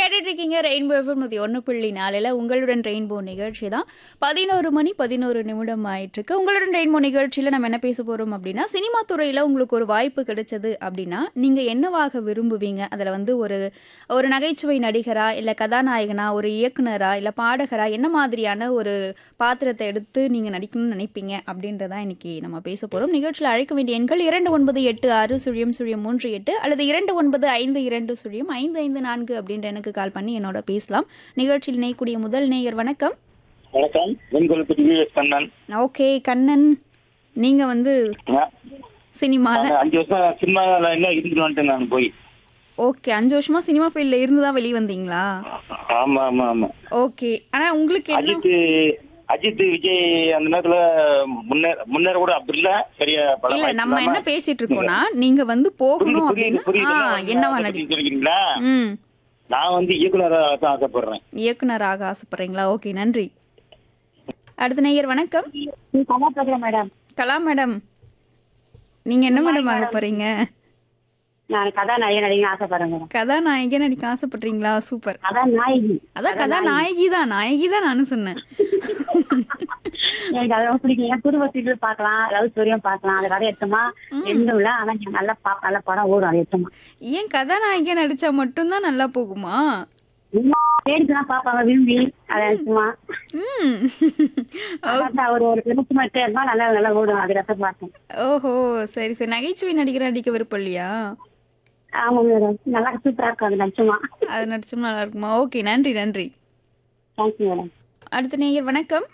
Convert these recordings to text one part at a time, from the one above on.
கேட்டுட்டு இருக்கீங்க rainbow FM நூற்றி ஒன்று புள்ளி நாலில் உங்களுடன் ரெயின்போ நிகழ்ச்சி தான் பதினோரு மணி பதினோரு நிமிடம் ஆயிட்டு இருக்கு உங்களுடன் ரெயின்போ நிகழ்ச்சியில் நம்ம என்ன பேச போகிறோம் அப்படின்னா சினிமா துறையில் உங்களுக்கு ஒரு வாய்ப்பு கிடைச்சது அப்படின்னா நீங்கள் என்னவாக விரும்புவீங்க அதில் வந்து ஒரு ஒரு நகைச்சுவை நடிகரா இல்லை கதாநாயகனா ஒரு இயக்குனரா இல்லை பாடகரா என்ன மாதிரியான ஒரு பாத்திரத்தை எடுத்து நீங்கள் நடிக்கணும்னு நினைப்பீங்க அப்படின்றதான் இன்னைக்கு நம்ம பேச போகிறோம் நிகழ்ச்சியில் அழைக்க வேண்டிய எண்கள் இரண்டு ஒன்பது எட்டு ஆறு சுழியம் சுழியம் மூன்று எட்டு அல்லது இரண்டு ஒன்பது ஐந்து இரண்டு சுழியம் ஐந்து ஐந்து நான்கு அப்படின்ற எனக்கு கால் பண்ணி என்னோட பேசலாம் நிகழ்ச்சியில் இணையக்கூடிய முதல் நேயர் வணக்கம் வணக்கம் வெண்கொழுப்பு விவேக் கண்ணன் ஓகே கண்ணன் நீங்க வந்து நான் சினிமால அஞ்சு வருஷம் சினிமா லைன்ல இருந்துட்டு வந்துட்டேன் நான் போய் ஓகே அஞ்சு வருஷமா சினிமா ஃபீல்ட்ல இருந்து தான் வெளியே வந்தீங்களா ஆமா ஆமா ஆமா ஓகே ஆனா உங்களுக்கு என்ன அஜித் அஜித் விஜய் அந்த நேரத்துல முன்னேற முன்னேற கூட அப்படி இல்ல சரியா படம் இல்ல வாய்ப்பு நம்ம இல்லாம- என்ன பேசிட்டு இருக்கோம்னா நீங்க வந்து போகணும் புரியுது புரியுது அப்படின்னா புரியுது ஆ, என்னவா அதை நடி பத்தி சொல்லிக்கிறீங்களா ம் நான் வந்து இயக்குனராக தான் ஆசைப்படுறேன் இயக்குனராக ஆசைப்படுறீங்களா ஓகே நன்றி அடுத்த நேயர் வணக்கம் நீ கலா பேசுறேன் மேடம் கலா மேடம் நீங்க என்ன மேடம் வாங்க போறீங்க நான் கதாநாயகன் நடிகை ஆசைப்படுறேன் மேடம் கதாநாயகி நடிக்க ஆசைப்படுறீங்களா சூப்பர் கதாநாயகி அதான் கதாநாயகி தான் நாயகி தான் நானும் சொன்னேன் எனக்கு அதெல்லாம் பிடிக்கும் ஏன் குடும்ப சீரியல் பார்க்கலாம் லவ் ஸ்டோரியும் பார்க்கலாம் அது கதை எடுத்தோமா எதுவும் இல்ல ஆனா எனக்கு நல்லா பா நல்ல படம் ஓடும் அது எடுத்தோமா ஏன் கதாநாயகி நடிச்சா மட்டும்தான் நல்லா போகுமா தேடிதான் பாப்பாங்க விரும்பி அதை எடுத்துமா ம் அதான் ஒரு ஒரு நிமிஷம் மட்டும் இருந்தா நல்லா நல்லா ஓடும் அது ரசம் பார்த்தேன் ஓஹோ சரி சரி நகைச்சுவை நடிகர் நடிக்க விருப்பம் இல்லையா ஆமா மேடம் நல்லா சூப்பரா இருக்கும் அது நிச்சயமா அது நடிச்சோம் நல்லா இருக்குமா ஓகே நன்றி நன்றி தேங்க்யூ மேடம் அடுத்த நேயர் வணக்கம்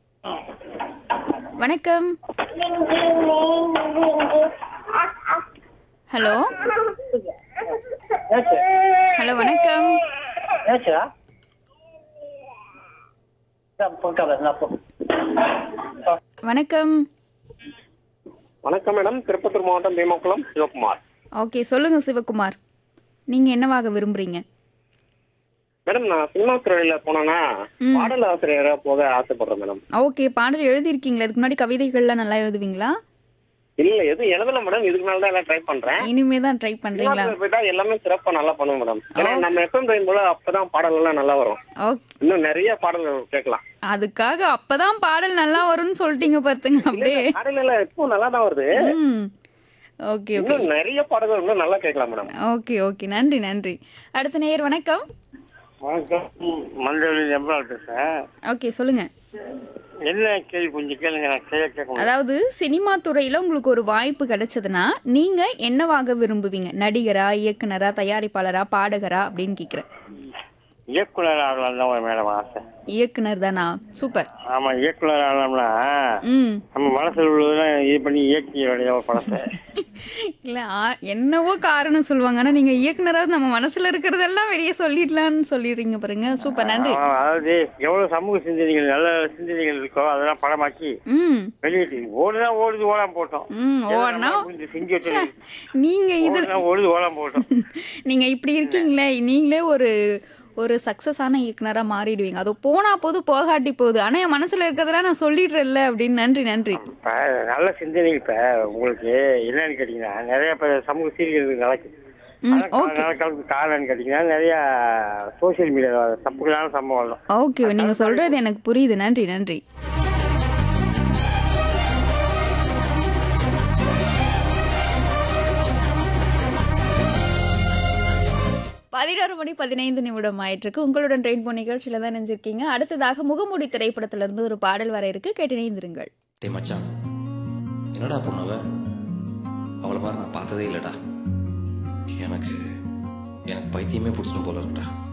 வணக்கம் ஹலோ ஹலோ வணக்கம் வணக்கம் வணக்கம் மேடம் திருப்பத்தூர் மாவட்டம் பீமக்குளம் சிவகுமார் ஓகே சொல்லுங்க சிவகுமார் நீங்க என்னவாக விரும்புறீங்க மேடம் நான் சினிமா துறையில போனேன்னா பாடல் ஆசிரியரா போக ஆசைப்படுறேன் மேடம் ஓகே பாடல் எழுதியிருக்கீங்களா இதுக்கு முன்னாடி கவிதைகள்லாம் நல்லா எழுதுவீங்களா இல்ல எதுவும் எழுதல மேடம் இதுக்கு மேல தான் எல்லாம் ட்ரை பண்றேன் இனிமே தான் ட்ரை சினிமா பண்றீங்களா துறை போயிட்டா எல்லாமே சிறப்பா நல்லா பண்ணுவோம் மேடம் ஏன்னா நம்ம எஃப்எம் ட்ரெயின் போல அப்பதான் பாடல் எல்லாம் நல்லா வரும் ஓகே இன்னும் நிறைய பாடல்கள் கேட்கலாம் அதுக்காக அப்பதான் பாடல் நல்லா வரும்னு சொல்லிட்டீங்க பாத்துங்க அப்படியே பாடல் எல்லாம் இப்போ நல்லா தான் வருது ம் ஓகே ஓகே இன்னும் நிறைய பாடல்கள் இன்னும் நல்லா கேட்கலாம் மேடம் ஓகே ஓகே நன்றி நன்றி அடுத்த நேயர் வணக்கம் வணக்கம் மஞ்சள் எம்பாள் பேசுறேன் ஓகே சொல்லுங்க என்ன கேள்வி கொஞ்சம் கேளுங்க நான் கேள்வி கேட்க அதாவது சினிமா துறையில உங்களுக்கு ஒரு வாய்ப்பு கிடைச்சதுன்னா நீங்க என்னவாக விரும்புவீங்க நடிகரா இயக்குனரா தயாரிப்பாளரா பாடகரா அப்படின்னு கேக்குறேன் இயக்குனர் ஆகலாம் தான் மேடம் ஆசை இயக்குனர் தானா சூப்பர் ஆமா இயக்குனர் ஆகலாம்னா ம் நம்ம மனசுல உள்ளதெல்லாம் இது பண்ணி இயக்கி வேண்டிய ஒரு படத்தை இல்ல ஆ- என்னவோ காரணம் சொல்லுவாங்க ஆனா நீங்க இயக்குனராவது நம்ம மனசுல இருக்கிறதெல்லாம் வெளியே சொல்லிடலாம்னு சொல்லிடுறீங்க பாருங்க சூப்பர் நன்றி ஆ, அதாவது எவ்வளவு சமூக சிந்தனைகள் நல்ல சிந்தனைகள் இருக்கோ அதெல்லாம் படமாக்கி ம் வெளியிட்டு ஓடுதான் ஓடுது ஓடாம போட்டோம் ம் ஏதோ ஓடனா நம்மளால முடிஞ்ச செஞ்சு வச்சது நீங்க இது ஓடுதான் ஓடுது ஓடாம போட்டோம் நீங்க இப்படி இருக்கீங்களே நீங்களே ஒரு ஒரு சக்சஸான இயக்குனரா மாறிடுவீங்க அது போனா போது போகாட்டி போகுது ஆனா என் மனசுல இருக்கிறதெல்லாம் நான் சொல்லிடுறேன்ல அப்படின்னு நன்றி நன்றி இப்ப நல்ல சிந்தனைகள் இப்ப உங்களுக்கு என்னன்னு கேட்டீங்கன்னா நிறைய இப்ப சமூக சீரியல்கள் நடக்குது ம், ஆனா கா- நடக்கிறதுக்கு காரணம்னு கேட்டீங்கன்னா நிறைய சோசியல் மீடியா தப்புகளான சம்பவம் தான் ஓகே நீங்க சொல்றது எனக்கு புரியுது நன்றி நன்றி பதினோரு மணி பதினைந்து நிமிடம் ஆயிட்டிருக்கு உங்களுடன் ரெயின்போ நிகழ்ச்சியில தான் நினைஞ்சிருக்கீங்க அடுத்ததாக முகமூடி திரைப்படத்துல இருந்து ஒரு பாடல் வர இருக்கு கேட்டு இணைந்திருங்கள் டேய் மச்சான் என்னடா பொண்ணவ அவளை மாதிரி நான் பார்த்ததே இல்லைடா எனக்கு எனக்கு பைத்தியமே பிடிச்சிடும் போல இருக்குடா